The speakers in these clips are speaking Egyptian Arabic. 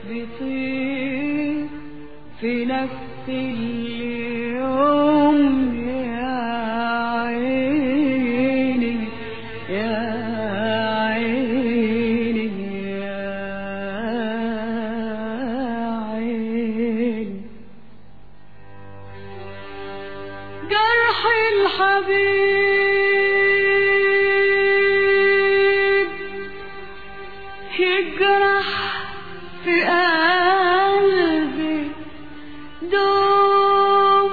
بيطير في نفس اليوم يا عيني يا عيني يا عيني جرح الحبيب يجرح في قلبي دوم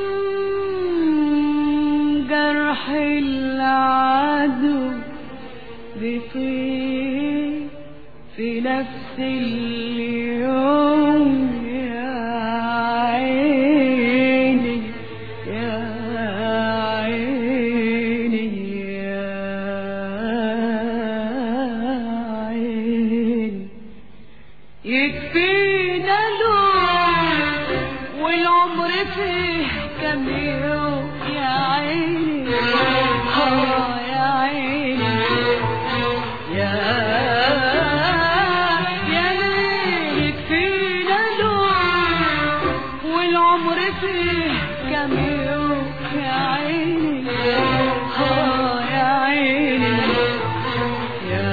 جرح العدو بيطير في نفس اليوم يا عيني يا عيني يا عيني يكفينا لون والعمر فيه كم يوم يا عيني اه يا عيني يا يا ليل يكفينا لون والعمر فيه كم يوم يا عيني اه يا عيني يا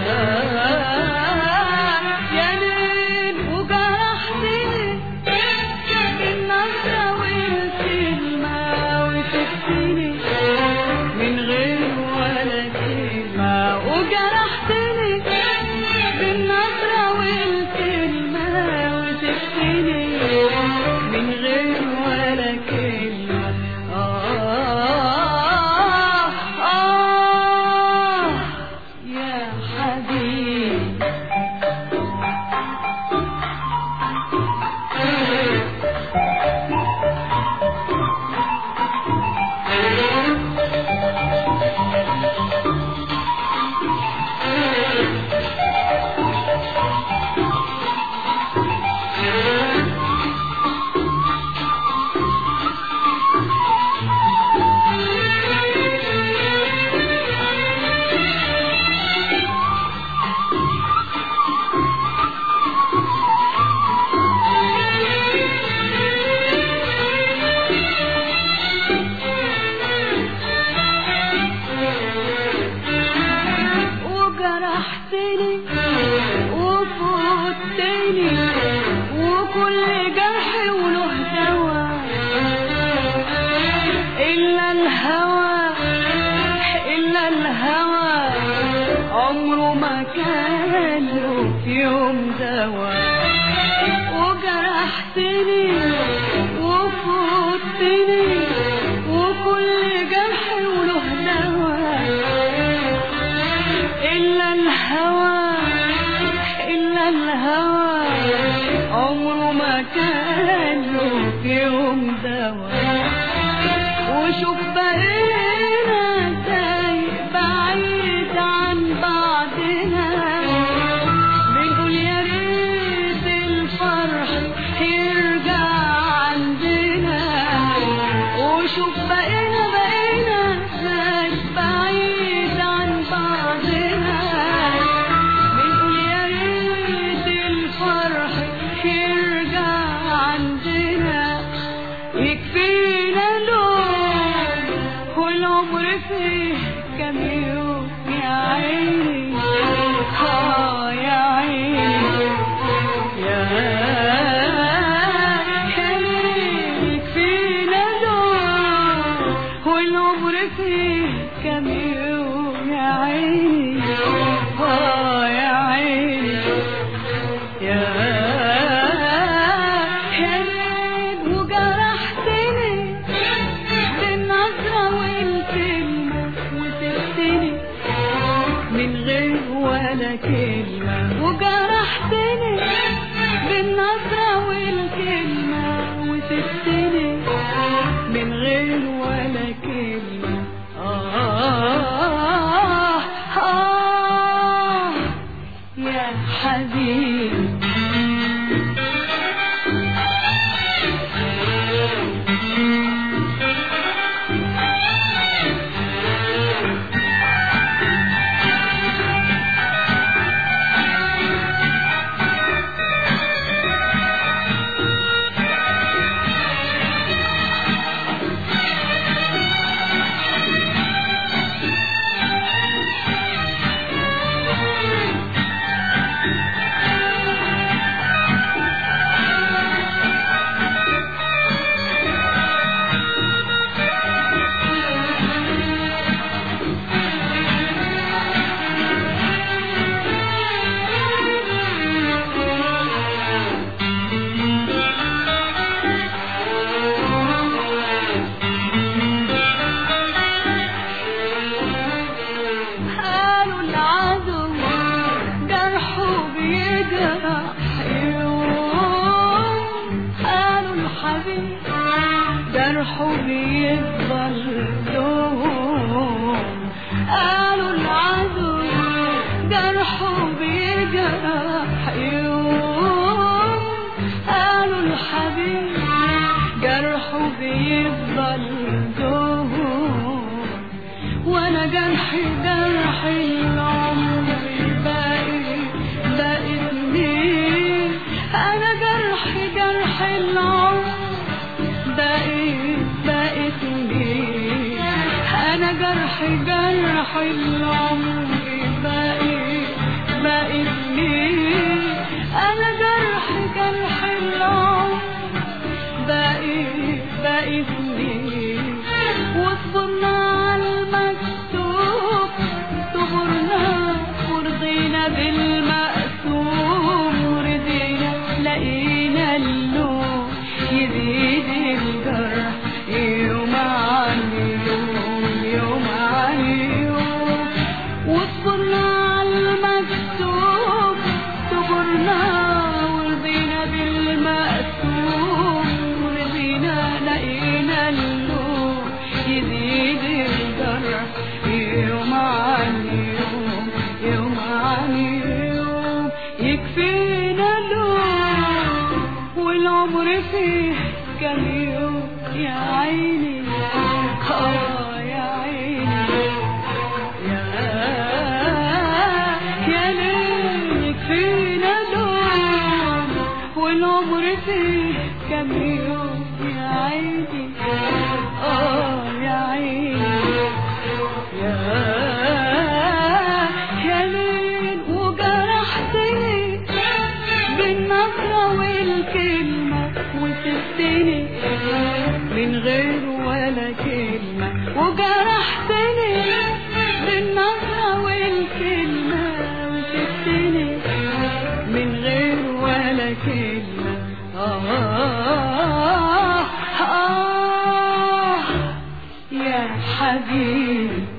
يا ليل وجرحتني بالنظرة والكلمة وسبتني من غير ولا كلمة وجرحتني بالنظرة والكلمة وسبتني من غير ولا كلمة آه آه يا حبيبي وجرحتني وفوتني وكل جرح وله دواء إلا الهوى إلا الهوى عمره ما كان له في يوم دواء وجرحتني وفوتني وكل جرح وله دواء إلا الهوى إلا الهوى عمره ما كان له في يوم دواء وشوف بقينا ازاي بعيد عن بعضنا بنقول يا ريت الفرح يرجع عندنا وشوف بقينا بقينا ازاي بعيد عن بعضنا بنقول يا ريت الفرح يرجع عندنا يكفينا لون الحبيب جرحه بيفضل دوم قالوا العدو جرحه بيجرح يوم قالوا الحبيب جرحه بيفضل دوم وانا جرحي جرح العمر باقي باقي سنين انا جرحي جرح العمر باقي باقي سنين انا جرحي جرح العمر باقي باقي سنين انا جرحي جرح العمر باقي باقي سنين واصبرنا على المكتوب صبرنا ورضينا بالمقسوم ورضينا لقينا اللوم يزيد الجرح يوم عن يوم يوم عن يوم واصبرنا على المكتوب صبرنا ورضينا بالمقسوم ورضينا لقينا اللوم يزيد الجرح يوم عن يوم يوم عن يوم يكفينا لوم والعمر فيه كم يوم يا عيني اه يا عيني يا يا ليل يكفينا لوم والعمر فيه كم يوم يا عيني اه يا عيني يا يا ليل وجرحتني بالنظرة والكلمة وسبتني من غير ولا كلمة وجرحتني بالنظرة والكلمة وسبتني من غير ولا كلمة آه آه آه يا حبيبي